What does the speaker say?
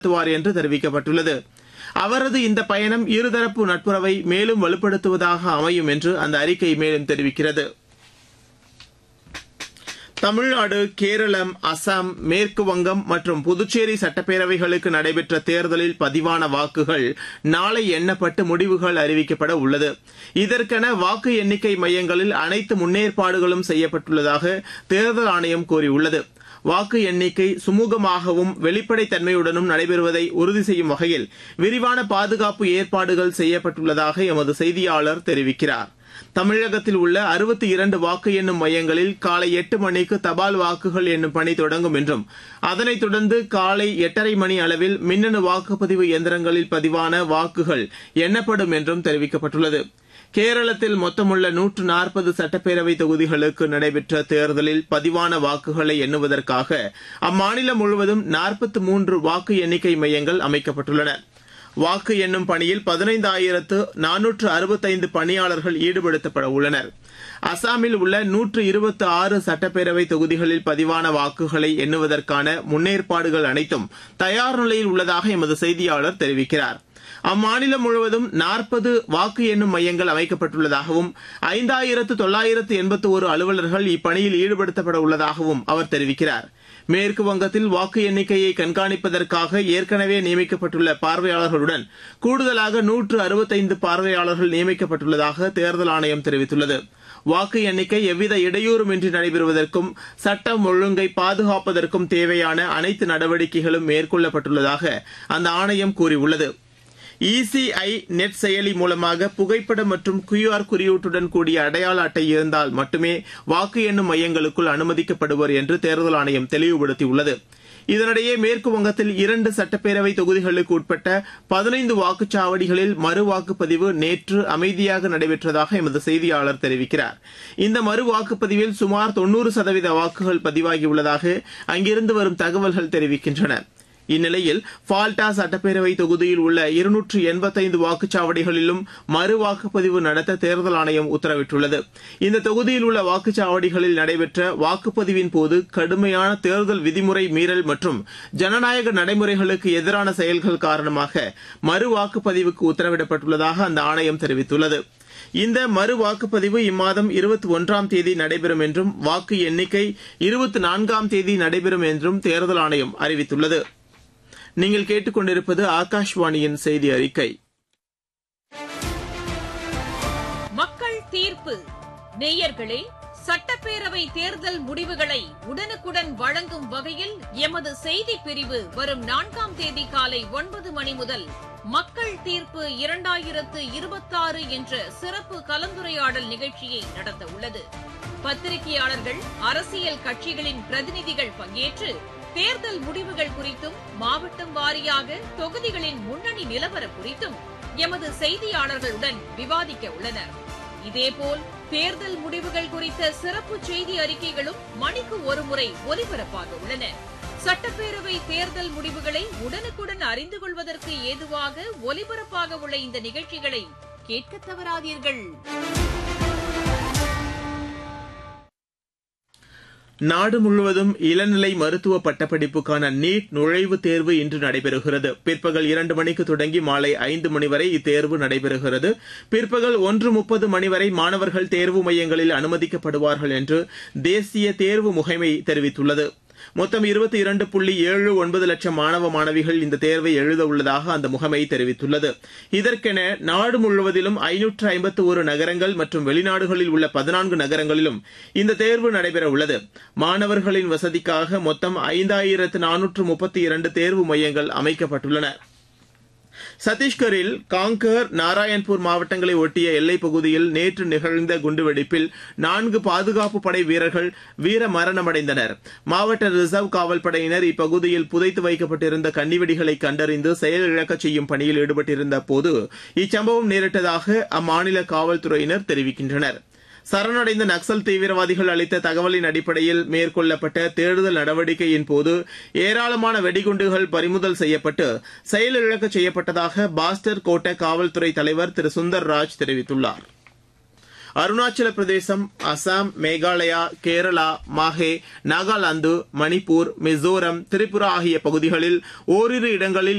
நடத்துவார் என்று தெரிவிக்கப்பட்டுள்ளது அவரது இந்த பயணம் இருதரப்பு நட்புறவை மேலும் வலுப்படுத்துவதாக அமையும் என்று அந்த அறிக்கை மேலும் தெரிவிக்கிறது தமிழ்நாடு கேரளம் அசாம் மேற்கு வங்கம் மற்றும் புதுச்சேரி சட்டப்பேரவைகளுக்கு நடைபெற்ற தேர்தலில் பதிவான வாக்குகள் நாளை எண்ணப்பட்டு முடிவுகள் அறிவிக்கப்பட உள்ளது இதற்கென வாக்கு எண்ணிக்கை மையங்களில் அனைத்து முன்னேற்பாடுகளும் செய்யப்பட்டுள்ளதாக தேர்தல் ஆணையம் கூறியுள்ளது வாக்கு எண்ணிக்கை சுமூகமாகவும் வெளிப்படைத்தன்மையுடனும் நடைபெறுவதை உறுதி செய்யும் வகையில் விரிவான பாதுகாப்பு ஏற்பாடுகள் செய்யப்பட்டுள்ளதாக எமது செய்தியாளர் தெரிவிக்கிறார் தமிழகத்தில் உள்ள அறுபத்தி இரண்டு வாக்கு எண்ணும் மையங்களில் காலை எட்டு மணிக்கு தபால் வாக்குகள் எண்ணும் பணி தொடங்கும் என்றும் அதனைத் தொடர்ந்து காலை எட்டரை மணி அளவில் மின்னணு வாக்குப்பதிவு இயந்திரங்களில் பதிவான வாக்குகள் எண்ணப்படும் என்றும் தெரிவிக்கப்பட்டுள்ளது கேரளத்தில் மொத்தமுள்ள நூற்று நாற்பது சட்டப்பேரவை தொகுதிகளுக்கு நடைபெற்ற தேர்தலில் பதிவான வாக்குகளை எண்ணுவதற்காக அம்மாநிலம் முழுவதும் நாற்பத்தி மூன்று வாக்கு எண்ணிக்கை மையங்கள் அமைக்கப்பட்டுள்ளன வாக்கு எண்ணும் பணியில் பதினைந்தாயிரத்து நானூற்று அறுபத்தைந்து பணியாளர்கள் ஈடுபடுத்தப்பட உள்ளனர் அசாமில் உள்ள நூற்று இருபத்தி ஆறு சட்டப்பேரவை தொகுதிகளில் பதிவான வாக்குகளை எண்ணுவதற்கான முன்னேற்பாடுகள் அனைத்தும் தயார் நிலையில் உள்ளதாக எமது செய்தியாளர் தெரிவிக்கிறார் அம்மாநிலம் முழுவதும் நாற்பது வாக்கு எண்ணும் மையங்கள் அமைக்கப்பட்டுள்ளதாகவும் ஐந்தாயிரத்து தொள்ளாயிரத்து எண்பத்தி ஒரு அலுவலர்கள் இப்பணியில் ஈடுபடுத்தப்பட உள்ளதாகவும் அவர் தெரிவிக்கிறார் மேற்கு வங்கத்தில் வாக்கு எண்ணிக்கையை கண்காணிப்பதற்காக ஏற்கனவே நியமிக்கப்பட்டுள்ள பார்வையாளர்களுடன் கூடுதலாக நூற்று அறுபத்தைந்து பார்வையாளர்கள் நியமிக்கப்பட்டுள்ளதாக தேர்தல் ஆணையம் தெரிவித்துள்ளது வாக்கு எண்ணிக்கை எவ்வித இடையூறுமின்றி நடைபெறுவதற்கும் சட்டம் ஒழுங்கை பாதுகாப்பதற்கும் தேவையான அனைத்து நடவடிக்கைகளும் மேற்கொள்ளப்பட்டுள்ளதாக அந்த ஆணையம் கூறியுள்ளது இசிஐ நெட் செயலி மூலமாக புகைப்படம் மற்றும் கியூஆர் குறியீட்டுடன் கூடிய அடையாள அட்டை இருந்தால் மட்டுமே வாக்கு எண்ணும் மையங்களுக்குள் அனுமதிக்கப்படுவர் என்று தேர்தல் ஆணையம் தெளிவுபடுத்தியுள்ளது இதனிடையே மேற்கு வங்கத்தில் இரண்டு சட்டப்பேரவை தொகுதிகளுக்கு உட்பட்ட பதினைந்து வாக்குச்சாவடிகளில் மறு வாக்குப்பதிவு நேற்று அமைதியாக நடைபெற்றதாக எமது செய்தியாளர் தெரிவிக்கிறார் இந்த மறு வாக்குப்பதிவில் சுமார் தொன்னூறு சதவீத வாக்குகள் பதிவாகியுள்ளதாக அங்கிருந்து வரும் தகவல்கள் தெரிவிக்கின்றன இந்நிலையில் ஃபால்டா சட்டப்பேரவை தொகுதியில் உள்ள இருநூற்று எண்பத்தைந்து வாக்குச்சாவடிகளிலும் மறு வாக்குப்பதிவு நடத்த தேர்தல் ஆணையம் உத்தரவிட்டுள்ளது இந்த தொகுதியில் உள்ள வாக்குச்சாவடிகளில் நடைபெற்ற வாக்குப்பதிவின் போது கடுமையான தேர்தல் விதிமுறை மீறல் மற்றும் ஜனநாயக நடைமுறைகளுக்கு எதிரான செயல்கள் காரணமாக மறு வாக்குப்பதிவுக்கு உத்தரவிடப்பட்டுள்ளதாக அந்த ஆணையம் தெரிவித்துள்ளது இந்த மறு வாக்குப்பதிவு இம்மாதம் இருபத்தி ஒன்றாம் தேதி நடைபெறும் என்றும் வாக்கு எண்ணிக்கை இருபத்தி நான்காம் தேதி நடைபெறும் என்றும் தேர்தல் ஆணையம் அறிவித்துள்ளது நீங்கள் கேட்டுக்கொண்டிருப்பது ஆகாஷ்வாணியின் செய்தி அறிக்கை மக்கள் தீர்ப்பு நேயர்களே சட்டப்பேரவை தேர்தல் முடிவுகளை உடனுக்குடன் வழங்கும் வகையில் எமது செய்தி பிரிவு வரும் நான்காம் தேதி காலை ஒன்பது மணி முதல் மக்கள் தீர்ப்பு இரண்டாயிரத்து இருபத்தாறு என்ற சிறப்பு கலந்துரையாடல் நிகழ்ச்சியை நடத்த உள்ளது பத்திரிகையாளர்கள் அரசியல் கட்சிகளின் பிரதிநிதிகள் பங்கேற்று தேர்தல் முடிவுகள் குறித்தும் மாவட்டம் வாரியாக தொகுதிகளின் முன்னணி நிலவரம் குறித்தும் எமது செய்தியாளர்களுடன் விவாதிக்க உள்ளனர் இதேபோல் தேர்தல் முடிவுகள் குறித்த சிறப்பு செய்தி அறிக்கைகளும் மணிக்கு ஒருமுறை ஒலிபரப்பாக உள்ளன சட்டப்பேரவை தேர்தல் முடிவுகளை உடனுக்குடன் அறிந்து கொள்வதற்கு ஏதுவாக ஒலிபரப்பாக உள்ள இந்த நிகழ்ச்சிகளை கேட்க தவறாதீர்கள் நாடு முழுவதும் இளநிலை மருத்துவ பட்டப்படிப்புக்கான நீட் நுழைவுத் தேர்வு இன்று நடைபெறுகிறது பிற்பகல் இரண்டு மணிக்கு தொடங்கி மாலை ஐந்து மணி வரை இத்தேர்வு நடைபெறுகிறது பிற்பகல் ஒன்று முப்பது மணி வரை மாணவர்கள் தேர்வு மையங்களில் அனுமதிக்கப்படுவார்கள் என்று தேசிய தேர்வு முகமை தெரிவித்துள்ளது மொத்தம் இருபத்தி இரண்டு புள்ளி ஏழு ஒன்பது லட்சம் மாணவ மாணவிகள் இந்த தேர்வை எழுத உள்ளதாக அந்த முகமை தெரிவித்துள்ளது இதற்கென நாடு முழுவதிலும் ஐநூற்று ஐம்பத்து ஒரு நகரங்கள் மற்றும் வெளிநாடுகளில் உள்ள பதினான்கு நகரங்களிலும் இந்த தேர்வு நடைபெற உள்ளது மாணவர்களின் வசதிக்காக மொத்தம் ஐந்தாயிரத்து நானூற்று முப்பத்தி இரண்டு தேர்வு மையங்கள் அமைக்கப்பட்டுள்ளன சத்தீஸ்கரில் காங்கர் நாராயண்பூர் மாவட்டங்களை ஒட்டிய எல்லைப் பகுதியில் நேற்று நிகழ்ந்த குண்டுவெடிப்பில் நான்கு பாதுகாப்பு படை வீரர்கள் வீர மரணமடைந்தனர் மாவட்ட ரிசர்வ் காவல் படையினர் இப்பகுதியில் புதைத்து வைக்கப்பட்டிருந்த கன்னிவெடிகளை கண்டறிந்து செயலிழக்கச் செய்யும் பணியில் ஈடுபட்டிருந்த போது இச்சம்பவம் நேரிட்டதாக அம்மாநில காவல்துறையினர் தெரிவிக்கின்றனர் சரணடைந்த நக்சல் தீவிரவாதிகள் அளித்த தகவலின் அடிப்படையில் மேற்கொள்ளப்பட்ட தேடுதல் நடவடிக்கையின் போது ஏராளமான வெடிகுண்டுகள் பறிமுதல் செய்யப்பட்டு செயலிழக்க செய்யப்பட்டதாக பாஸ்டர் கோட்ட காவல்துறை தலைவர் திரு சுந்தர் ராஜ் தெரிவித்துள்ளார் அருணாச்சல பிரதேசம் அசாம் மேகாலயா கேரளா மாஹே நாகாலாந்து மணிப்பூர் மிசோரம் திரிபுரா ஆகிய பகுதிகளில் ஓரிரு இடங்களில்